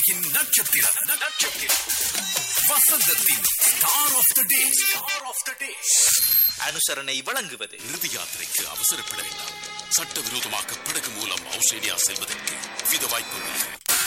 வானொலியின் நட்சத்திரம் நட்சத்திரம் வசந்தத்தின் star of the day star of the day அனுசரணை வழங்குவது இறுதி யாத்திரைக்கு அவசரப்பட வேண்டாம் சட்டவிரோதமாக படகு மூலம் ஆஸ்திரேலியா செல்வதற்கு வித வாய்ப்புகள்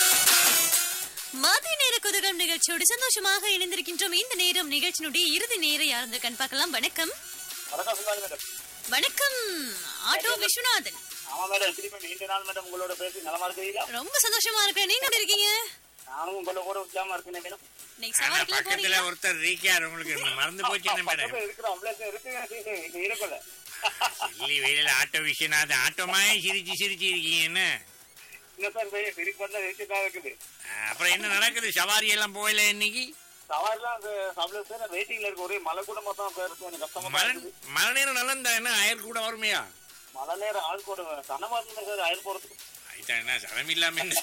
மதிய நேர குதகம் நிகழ்ச்சியோடு சந்தோஷமாக இணைந்திருக்கின்றோம் இந்த நேரம் நிகழ்ச்சியினுடைய இறுதி நேரம் யாருங்க கண் பார்க்கலாம் வணக்கம் வணக்கம் சுதாகர் மேடம் வணக்கம் ஆட்டோ விஸ்வநாதன் ஆமா மேடம் திருப்பி நீண்ட நாள் மேடம் உங்களோட பேசி நலமா இருக்கிறீங்களா ரொம்ப சந்தோஷமா இருக்கேன் நீங்க எப்படி இருக்கீங்க நானும் உங்களோட கூட உற்சாகமா இருக்கேன் மேடம் இன்னைக்கு ஆனா சவாரிக்கெல்லாம் பக்கத்துல போறீங்களா ஒருத்தர் ரீக்கார் உங்களுக்கு மறந்து போச்சு என்ன மேடம் பக்கத்துல இருக்கிறோம் அவ்வளவு இருக்குங்க இது இருக்கல இல்லை வெயில ஆட்டோ விஷயம் அது ஆட்டோமாயே சிரிச்சு சிரிச்சு இருக்கீங்க என்ன இல்ல சார் திருப்பி வந்தா இருக்கதான் இருக்குது அஹ் அப்புறம் என்ன நடக்குது சவாரி எல்லாம் போகல இன்னைக்கு சவாரிலாம் அந்த அவ்வளவு பேர் வெயிட்டிங்ல இருக்கு ஒரே மழை கூட மொத்தம் பேருக்கு எனக்கு கஷ்டமா தான் மழை இருக்குது மழை நேரம் நல்லா இருந்தா என்ன அயர் கூட வருமையா மழை நேரம் ஆள் கூட சனமா இருந்தா சார் அயல் போறதுக்கு அதுதான் என்ன சரம் இல்லாம என்ன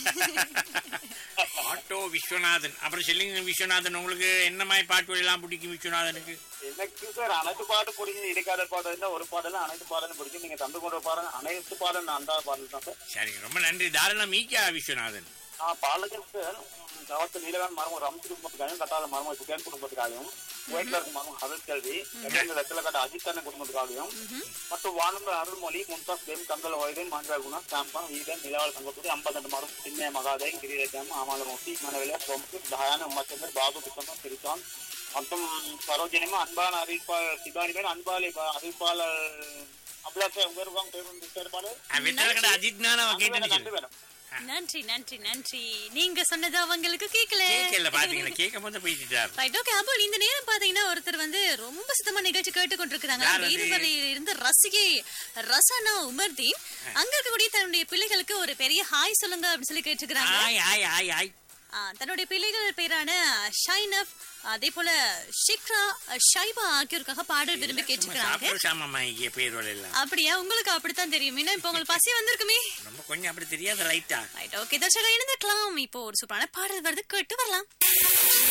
ஆட்டோ விஸ்வநாதன் அப்புறம் சொல்லுங்க விஸ்வநாதன் உங்களுக்கு என்ன மாதிரி பாட்டு எல்லாம் பிடிக்கும் விஸ்வநாதனுக்கு எனக்கு சார் அனைத்து பாட்டு பிடிக்கும் இடைக்கால பாடல் இருந்தா ஒரு பாடலும் அனைத்து பாடலும் பிடிக்கும் நீங்க தந்து கொண்ட பாடல் அனைத்து பாடல் நான் அந்த பாடல் தான் சார் சரிங்க ரொம்ப நன்றி தாராளம் மீக்கா விஸ்வநாதன் ஆ பாலகர் சார் தவத்து நீலகான் மரம் ஒரு அம்சு குடும்பத்துக்காகவும் கட்டாத மரம் சுகேன் குடும்பத்துக்காகவும் ஒயிட்லருக்கு மரம் அருள் கல்வி வெத்தலக்கட்ட அஜித்தான குடும்பத்துக்காகவும் மற்றும் வானந்த அருள்மொழி மும்தாஸ் தேம் கந்தல வயதன் மாஞ்சாகுணா சாம்பா வீதன் நிலவாள் சங்கத்துக்கு ஐம்பத்தெண்டு மரம் சின்ன மகாதேவன் கிரீரஜம் ஆமாலமூர்த்தி மனவில சோமுக்கு தயான உமாச்சந்தர் பாபு கிருஷ்ணன் சிரிகான் மற்றும் சரோஜனிமா அன்பான அறிவிப்பாளர் சிபானிபேன் அன்பாலி அறிவிப்பாளர் அபிலாஷா உங்க இருக்காங்க பேர் வந்து சேர்ப்பாளர் வெத்தலக்கடை அஜித் நானா கேட்டு நன்றி மேடம் நன்றி நன்றி நன்றி நீங்க சொன்னது அவங்களுக்கு கேட்கல கேட்கல பாத்தீங்களா கேட்கும் போது போயிட்டார் ரைட் ஓகே அப்போ இந்த நேரம் பாத்தீங்கன்னா ஒருத்தர் வந்து ரொம்ப சுத்தமா நிகழ்ச்சி கேட்டு கொண்டிருக்காங்க யார் அது? வீரவரையில இருந்து ரசிகை ரசானா உமர்தீன் அங்க இருக்கக்கூடிய தன்னுடைய பிள்ளைகளுக்கு ஒரு பெரிய ஹாய் சொல்லுங்க அப்படின்னு சொல்லி கேட்டுக்கிறாங்க ஆய் ஆய் ஆய் ஆய் தன்னுடைய பிள்ளைகள் பேரான ஷைனப் அதே போல ஷிக்ரா ஷைபா ஆகியோருக்காக பாடல் விரும்பி கேட்டுக்கிறாங்க சாப்பிட சாமாமா இங்கே பேர் எல்லாம் அப்படியா உங்களுக்கு அப்படித்தான் தெரியும் ஏன்னா இப்போ உங்களுக்கு பசி வந்திருக்குமே ரொம்ப கொஞ்சம் அப்படி தெரியாத லைட்டா ரைட் ஓகே தர்ஷகா இணைந்துக்கலாம் இப்போ ஒரு சூப்பரான பாடல் வருது கேட்டு வரலாம்